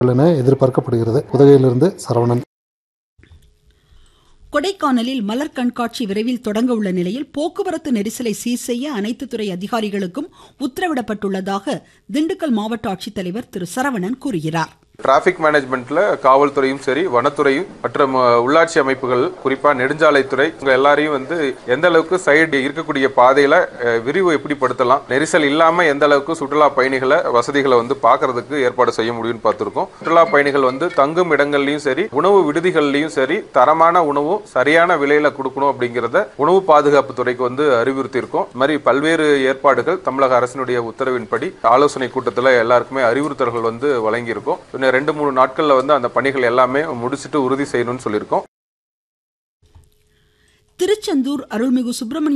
என எதிர்பார்க்கப்படுகிறது உதகையிலிருந்து சரவணன் கொடைக்கானலில் மலர் கண்காட்சி விரைவில் தொடங்க உள்ள நிலையில் போக்குவரத்து நெரிசலை சீர் செய்ய அனைத்து துறை அதிகாரிகளுக்கும் உத்தரவிடப்பட்டுள்ளதாக திண்டுக்கல் மாவட்ட ஆட்சித்தலைவர் திரு சரவணன் கூறுகிறார் டிராபிக் மேனேஜ்மெண்ட்ல காவல்துறையும் சரி வனத்துறையும் மற்றும் அஹ், உள்ளாட்சி அமைப்புகள் குறிப்பா நெடுஞ்சாலைத்துறை இவங்க எல்லாரையும் வந்து எந்த அளவுக்கு சைடு இருக்கக்கூடிய பாதையில அஹ், விரிவு எப்படி படுத்தலாம் நெரிசல் இல்லாம எந்த அளவுக்கு சுற்றுலா பயணிகளை வசதிகளை வந்து பார்க்கிறதுக்கு ஏற்பாடு செய்ய முடியும்னு பார்த்திருக்கோம் சுற்றுலா பயணிகள் வந்து தங்கும் இடங்கள்லயும் சரி உணவு விடுதிகள்லயும் சரி தரமான உணவும் சரியான விலையில கொடுக்கணும் அப்படிங்கறத உணவு பாதுகாப்பு துறைக்கு வந்து அறிவுறுத்தியிருக்கோம் இது மாதிரி பல்வேறு ஏற்பாடுகள் தமிழக அரசினுடைய உத்தரவின்படி ஆலோசனை கூட்டத்தில் எல்லாருக்குமே அறிவுறுத்தல்கள் வந்து வழங்கியிருக்கோம் இன்னும் ரெண்டு மூணு நாட்கள்ல வந்து அந்த பணிகள் எல்லாமே முடிச்சிட்டு உறுதி செய்யணும்னு சொல்லியிருக்கோம் திருச்செந்தூர் அருள்மிகு சுப்பிரமணிய